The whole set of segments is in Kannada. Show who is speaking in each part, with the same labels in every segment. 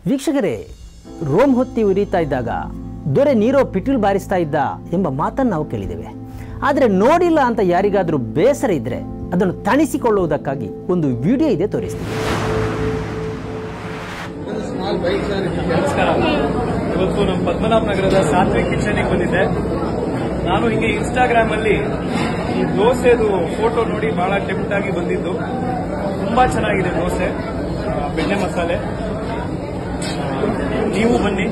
Speaker 1: ವೀಕ್ಷಕರೇ ರೋಮ್ ಹೊತ್ತಿ ಉರಿತಾ ಇದ್ದಾಗ ದೊರೆ ನೀರೋ ಪಿಟೀಲ್ ಬಾರಿಸ್ತಾ ಇದ್ದ ಎಂಬ ಮಾತನ್ನು ನಾವು ಕೇಳಿದ್ದೇವೆ ಆದರೆ ನೋಡಿಲ್ಲ ಅಂತ ಯಾರಿಗಾದರೂ ಬೇಸರ ಇದ್ದರೆ ಅದನ್ನು ತಣಿಸಿಕೊಳ್ಳುವುದಕ್ಕಾಗಿ ಒಂದು ವಿಡಿಯೋ ಇದೆ ತೋರಿಸ್ತೀನಿ
Speaker 2: ನಮಸ್ಕಾರ ಇವತ್ತು ನಮ್ಮ ಪದ್ಮನಾಭ ನಗರದ ಸಾತ್ವಿಕ್ ಕಿಚನಿಗೆ ಬಂದಿದ್ದೆ ನಾನು ಹಿಂಗೆ ಇನ್ಸ್ಟಾಗ್ರಾಮ್ ಅಲ್ಲಿ ಈ ದೋಸೆದು ಫೋಟೋ ನೋಡಿ ಬಹಳ ಟೆಂಪ್ಟ್ ಆಗಿ ಬಂದಿದ್ದು ತುಂಬಾ ಚೆನ್ನಾಗಿದೆ ದೋಸೆ ಆ, ಬೆಣ್ಣೆ ಮಸಾಲೆ ಆ, ನೀವು ಬನ್ನಿ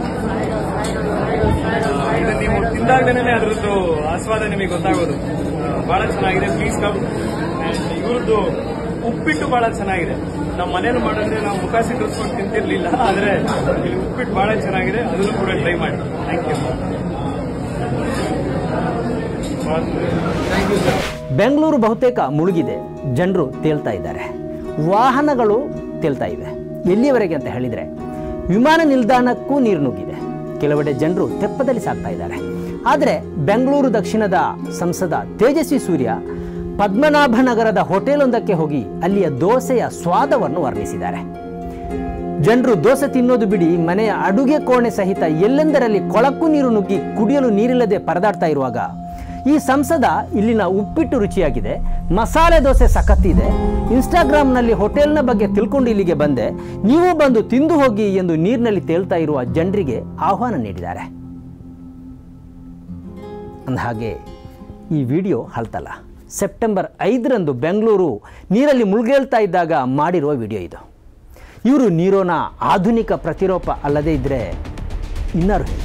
Speaker 2: ಆ, ಇದು ನೀವು ತಿಂದಾಗಲೇ ಅದರದ್ದು ಆಸ್ವಾದ ನಿಮಗೆ ಗೊತ್ತಾಗೋದು ಆ, ಬಹಳ ಚೆನ್ನಾಗಿದೆ ಪ್ಲೀಸ್ ಕಮ್ ಇವ್ರದ್ದು ಉಪ್ಪಿಟ್ಟು ಬಹಳ ಚೆನ್ನಾಗಿದೆ ನಮ್ಮ ಮನೇಲಿ ಮಾಡಿದ್ರೆ ನಾವು ಮುಖ ಸಿಟ್ಟಿಸ್ಕೊಂಡು ತಿಂತಿರ್ಲಿಲ್ಲ ಆದ್ರೆ ಇಲ್ಲಿ ಉಪ್ಪಿಟ್ಟು ಬಹಳ ಚೆನ್ನಾಗಿದೆ ಅದನ್ನು ಕೂಡ ಟ್ರೈ ಮಾಡಿ thank you thank you sir
Speaker 1: Bengaluru ಬಹುತೇಕ ಮುಳುಗಿದೆ ಜನರು ತೇಲ್ತಾ ಇದ್ದಾರೆ ವಾಹನಗಳು ತೇಲ್ತಾ ಇವೆ ಎಲ್ಲಿಯವರೆಗೆ ಅಂತ ಹೇಳಿದರೆ ವಿಮಾನ ನಿಲ್ದಾಣಕ್ಕೂ ನೀರು ನುಗ್ಗಿದೆ ಕೆಲವೆಡೆ ಜನರು ತೆಪ್ಪದಲ್ಲಿ ಸಾಕ್ತಾ ಇದ್ದಾರೆ ಆದರೆ ಬೆಂಗಳೂರು ದಕ್ಷಿಣದ ಸಂಸದ ತೇಜಸ್ವಿ ಸೂರ್ಯ ಪದ್ಮನಾಭನಗರದ ಹೋಟೆಲೊಂದಕ್ಕೆ ಹೋಗಿ ಅಲ್ಲಿಯ ದೋಸೆಯ ಸ್ವಾದವನ್ನು ವರ್ಣಿಸಿದ್ದಾರೆ ಜನರು ದೋಸೆ ತಿನ್ನೋದು ಬಿಡಿ ಮನೆಯ ಅಡುಗೆ ಕೋಣೆ ಸಹಿತ ಎಲ್ಲೆಂದರಲ್ಲಿ ಕೊಳಕು ನೀರು ನುಗ್ಗಿ ಕುಡಿಯಲು ನೀರಿಲ್ಲದೆ ಪರದಾಡ್ತಾ ಇರುವಾಗ ಈ ಸಂಸದ ಇಲ್ಲಿನ ಉಪ್ಪಿಟ್ಟು ರುಚಿಯಾಗಿದೆ ಮಸಾಲೆ ದೋಸೆ ಸಖತ್ತಿದೆ ಇನ್ಸ್ಟಾಗ್ರಾಮ್ನಲ್ಲಿ ಹೋಟೆಲ್ನ ಬಗ್ಗೆ ತಿಳ್ಕೊಂಡು ಇಲ್ಲಿಗೆ ಬಂದೆ ನೀವು ಬಂದು ತಿಂದು ಹೋಗಿ ಎಂದು ನೀರಿನಲ್ಲಿ ತೇಲ್ತಾ ಇರುವ ಜನರಿಗೆ ಆಹ್ವಾನ ನೀಡಿದ್ದಾರೆ ಅಂದಹಾಗೆ ಈ ವಿಡಿಯೋ ಹಳ್ತಲ್ಲ ಸೆಪ್ಟೆಂಬರ್ ಐದರಂದು ಬೆಂಗಳೂರು ನೀರಲ್ಲಿ ಮುಳುಗೇಳ್ತಾ ಇದ್ದಾಗ ಮಾಡಿರುವ ವಿಡಿಯೋ ಇದು ಇವರು ನೀರೋನ ಆಧುನಿಕ ಪ್ರತಿರೂಪ ಅಲ್ಲದೇ ಇದ್ದರೆ ಇನ್ನಾರು ಹೇಳಿ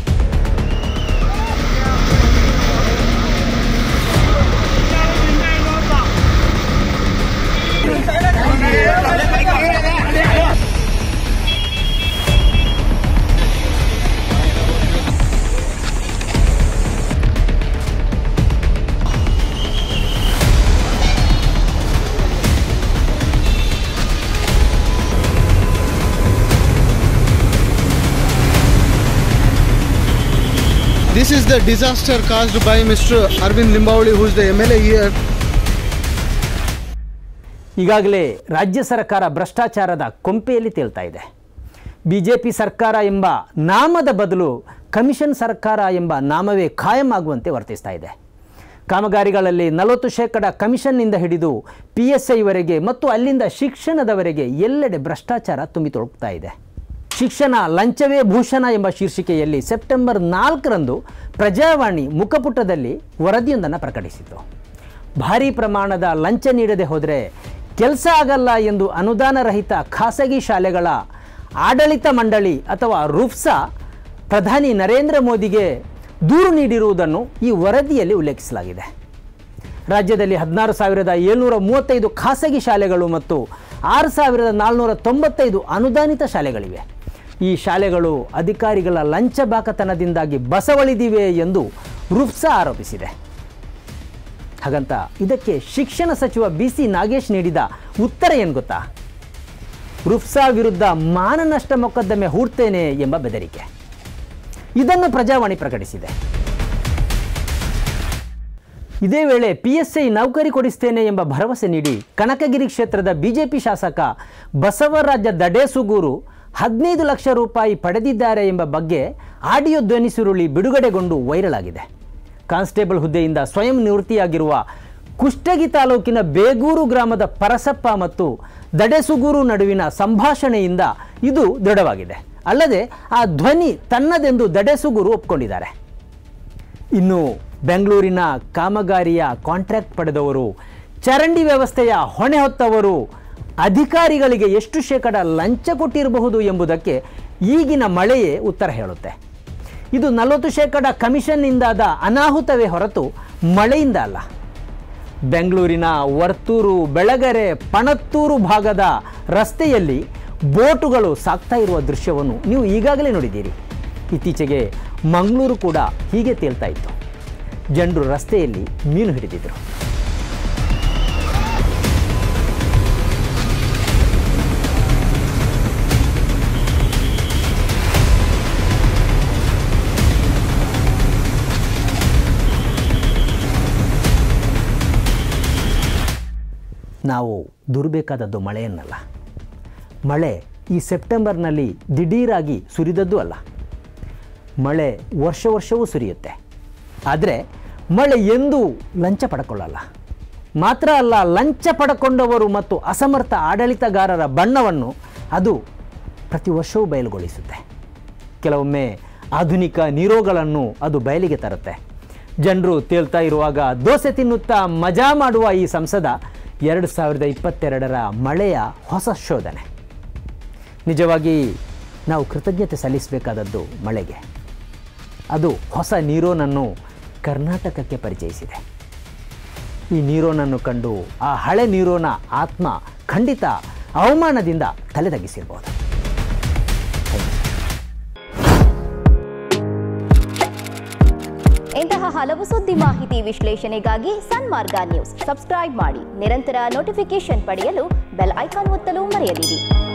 Speaker 3: This is the disaster caused by Mr. Arvind Limbavali, who is the MLA here.
Speaker 1: ಈಗಾಗಲೇ ರಾಜ್ಯ ಸರ್ಕಾರ ಭ್ರಷ್ಟಾಚಾರದ ಕೊಂಪೆಯಲ್ಲಿ ತೇಲ್ತಾ ಇದೆ ಬಿ ಜೆ ಪಿ ಸರ್ಕಾರ ಎಂಬ ನಾಮದ ಬದಲು ಕಮಿಷನ್ ಸರ್ಕಾರ ಎಂಬ ನಾಮವೇ ಖಾಯಂ ಆಗುವಂತೆ ವರ್ತಿಸ್ತಾ ಇದೆ ಕಾಮಗಾರಿಗಳಲ್ಲಿ ನಲವತ್ತು ಶೇಕಡ ಕಮಿಷನ್ನಿಂದ ಹಿಡಿದು ಪಿ ಎಸ್ ಐವರೆಗೆ ಮತ್ತು ಅಲ್ಲಿಂದ ಶಿಕ್ಷಣದವರೆಗೆ ಎಲ್ಲೆಡೆ ಭ್ರಷ್ಟಾಚಾರ ತುಂಬಿ ತೊಡಗ್ತಾ ಇದೆ ಶಿಕ್ಷಣ ಲಂಚವೇ ಭೂಷಣ ಎಂಬ ಶೀರ್ಷಿಕೆಯಲ್ಲಿ ಸೆಪ್ಟೆಂಬರ್ ನಾಲ್ಕರಂದು ಪ್ರಜಾವಾಣಿ ಮುಖಪುಟದಲ್ಲಿ ವರದಿಯೊಂದನ್ನು ಪ್ರಕಟಿಸಿತು ಭಾರೀ ಪ್ರಮಾಣದ ಲಂಚ ನೀಡದೆ ಹೋದರೆ ಕೆಲಸ ಆಗಲ್ಲ ಎಂದು ಅನುದಾನ ರಹಿತ ಖಾಸಗಿ ಶಾಲೆಗಳ ಆಡಳಿತ ಮಂಡಳಿ ಅಥವಾ ರುಫ್ಸಾ ಪ್ರಧಾನಿ ನರೇಂದ್ರ ಮೋದಿಗೆ ದೂರು ನೀಡಿರುವುದನ್ನು ಈ ವರದಿಯಲ್ಲಿ ಉಲ್ಲೇಖಿಸಲಾಗಿದೆ ರಾಜ್ಯದಲ್ಲಿ ಹದಿನಾರು ಸಾವಿರದ ಏಳ್ನೂರ ಮೂವತ್ತೈದು ಖಾಸಗಿ ಶಾಲೆಗಳು ಮತ್ತು ಆರು ಸಾವಿರದ ನಾಲ್ನೂರ ತೊಂಬತ್ತೈದು ಅನುದಾನಿತ ಶಾಲೆಗಳಿವೆ ಈ ಶಾಲೆಗಳು ಅಧಿಕಾರಿಗಳ ಲಂಚ ಬಾಕತನದಿಂದಾಗಿ ಬಸವಳಿದಿವೆ ಎಂದು ರುಫ್ಸಾ ಆರೋಪಿಸಿದೆ ಹಾಗಂತ ಇದಕ್ಕೆ ಶಿಕ್ಷಣ ಸಚಿವ ಬಿ ಸಿ ನಾಗೇಶ್ ನೀಡಿದ ಉತ್ತರ ಏನು ಗೊತ್ತಾ ರುಫ್ಸಾ ವಿರುದ್ಧ ಮಾನನಷ್ಟ ಮೊಕದ್ದಮೆ ಹೂಡ್ತೇನೆ ಎಂಬ ಬೆದರಿಕೆ ಇದನ್ನು ಪ್ರಜಾವಾಣಿ ಪ್ರಕಟಿಸಿದೆ ಇದೇ ವೇಳೆ ಪಿ ಎಸ್ ಐ ನೌಕರಿ ಕೊಡಿಸ್ತೇನೆ ಎಂಬ ಭರವಸೆ ನೀಡಿ ಕನಕಗಿರಿ ಕ್ಷೇತ್ರದ ಬಿಜೆಪಿ ಶಾಸಕ ಬಸವರಾಜ ದಡೇಸುಗೂರು ಹದಿನೈದು ಲಕ್ಷ ರೂಪಾಯಿ ಪಡೆದಿದ್ದಾರೆ ಎಂಬ ಬಗ್ಗೆ ಆಡಿಯೋ ಧ್ವನಿ ಸುರುಳಿ ಬಿಡುಗಡೆಗೊಂಡು ವೈರಲ್ ಆಗಿದೆ ಕಾನ್ಸ್ಟೇಬಲ್ ಹುದ್ದೆಯಿಂದ ಸ್ವಯಂ ನಿವೃತ್ತಿಯಾಗಿರುವ ಕುಷ್ಟಗಿ ತಾಲೂಕಿನ ಬೇಗೂರು ಗ್ರಾಮದ ಪರಸಪ್ಪ ಮತ್ತು ದಡೇಸುಗೂರು ನಡುವಿನ ಸಂಭಾಷಣೆಯಿಂದ ಇದು ದೃಢವಾಗಿದೆ ಅಲ್ಲದೆ ಆ ಧ್ವನಿ ತನ್ನದೆಂದು ದಡೇಸುಗೂರು ಒಪ್ಕೊಂಡಿದ್ದಾರೆ ಇನ್ನು ಬೆಂಗಳೂರಿನ ಕಾಮಗಾರಿಯ ಕಾಂಟ್ರಾಕ್ಟ್ ಪಡೆದವರು ಚರಂಡಿ ವ್ಯವಸ್ಥೆಯ ಹೊಣೆ ಹೊತ್ತವರು ಅಧಿಕಾರಿಗಳಿಗೆ ಎಷ್ಟು ಶೇಕಡ ಲಂಚ ಕೊಟ್ಟಿರಬಹುದು ಎಂಬುದಕ್ಕೆ ಈಗಿನ ಮಳೆಯೇ ಉತ್ತರ ಹೇಳುತ್ತೆ ಇದು ನಲವತ್ತು ಶೇಕಡ ಕಮಿಷನ್ನಿಂದಾದ ಅನಾಹುತವೇ ಹೊರತು ಮಳೆಯಿಂದ ಅಲ್ಲ ಬೆಂಗಳೂರಿನ ವರ್ತೂರು ಬೆಳಗೆರೆ ಪಣತ್ತೂರು ಭಾಗದ ರಸ್ತೆಯಲ್ಲಿ ಬೋಟುಗಳು ಸಾಗ್ತಾ ಇರುವ ದೃಶ್ಯವನ್ನು ನೀವು ಈಗಾಗಲೇ ನೋಡಿದ್ದೀರಿ ಇತ್ತೀಚೆಗೆ ಮಂಗಳೂರು ಕೂಡ ಹೀಗೆ ತೇಲ್ತಾ ಇತ್ತು ಜನರು ರಸ್ತೆಯಲ್ಲಿ ಮೀನು ಹಿಡಿದಿದ್ದರು ನಾವು ದುರ್ಬೇಕಾದದ್ದು ಮಳೆಯನ್ನಲ್ಲ ಮಳೆ ಈ ಸೆಪ್ಟೆಂಬರ್ನಲ್ಲಿ ದಿಢೀರಾಗಿ ಸುರಿದದ್ದು ಅಲ್ಲ ಮಳೆ ವರ್ಷ ವರ್ಷವೂ ಸುರಿಯುತ್ತೆ ಆದರೆ ಮಳೆ ಎಂದೂ ಲಂಚ ಪಡ್ಕೊಳ್ಳಲ್ಲ ಮಾತ್ರ ಅಲ್ಲ ಲಂಚ ಪಡ್ಕೊಂಡವರು ಮತ್ತು ಅಸಮರ್ಥ ಆಡಳಿತಗಾರರ ಬಣ್ಣವನ್ನು ಅದು ಪ್ರತಿ ವರ್ಷವೂ ಬಯಲುಗೊಳಿಸುತ್ತೆ ಕೆಲವೊಮ್ಮೆ ಆಧುನಿಕ ನೀರೋಗಳನ್ನು ಅದು ಬಯಲಿಗೆ ತರುತ್ತೆ ಜನರು ತೇಲ್ತಾ ಇರುವಾಗ ದೋಸೆ ತಿನ್ನುತ್ತಾ ಮಜಾ ಮಾಡುವ ಈ ಸಂಸದ ಎರಡು ಸಾವಿರದ ಇಪ್ಪತ್ತೆರಡರ ಮಳೆಯ ಹೊಸ ಶೋಧನೆ ನಿಜವಾಗಿ ನಾವು ಕೃತಜ್ಞತೆ ಸಲ್ಲಿಸಬೇಕಾದದ್ದು ಮಳೆಗೆ ಅದು ಹೊಸ ನೀರೋನನ್ನು ಕರ್ನಾಟಕಕ್ಕೆ ಪರಿಚಯಿಸಿದೆ ಈ ನೀರೋನನ್ನು ಕಂಡು ಆ ಹಳೆ ನೀರೋನ ಆತ್ಮ ಖಂಡಿತ ಅವಮಾನದಿಂದ ತಲೆದಗ್ಗಿಸಿರ್ಬೋದು
Speaker 4: ಇಂತಹ ಹಲವು ಸುದ್ದಿ ಮಾಹಿತಿ ವಿಶ್ಲೇಷಣೆಗಾಗಿ ಸನ್ಮಾರ್ಗ ನ್ಯೂಸ್ ಸಬ್ಸ್ಕ್ರೈಬ್ ಮಾಡಿ ನಿರಂತರ ನೋಟಿಫಿಕೇಶನ್ ಪಡೆಯಲು ಬೆಲ್ ಐಕಾನ್ ಒತ್ತಲು ಮರೆಯದಿರಿ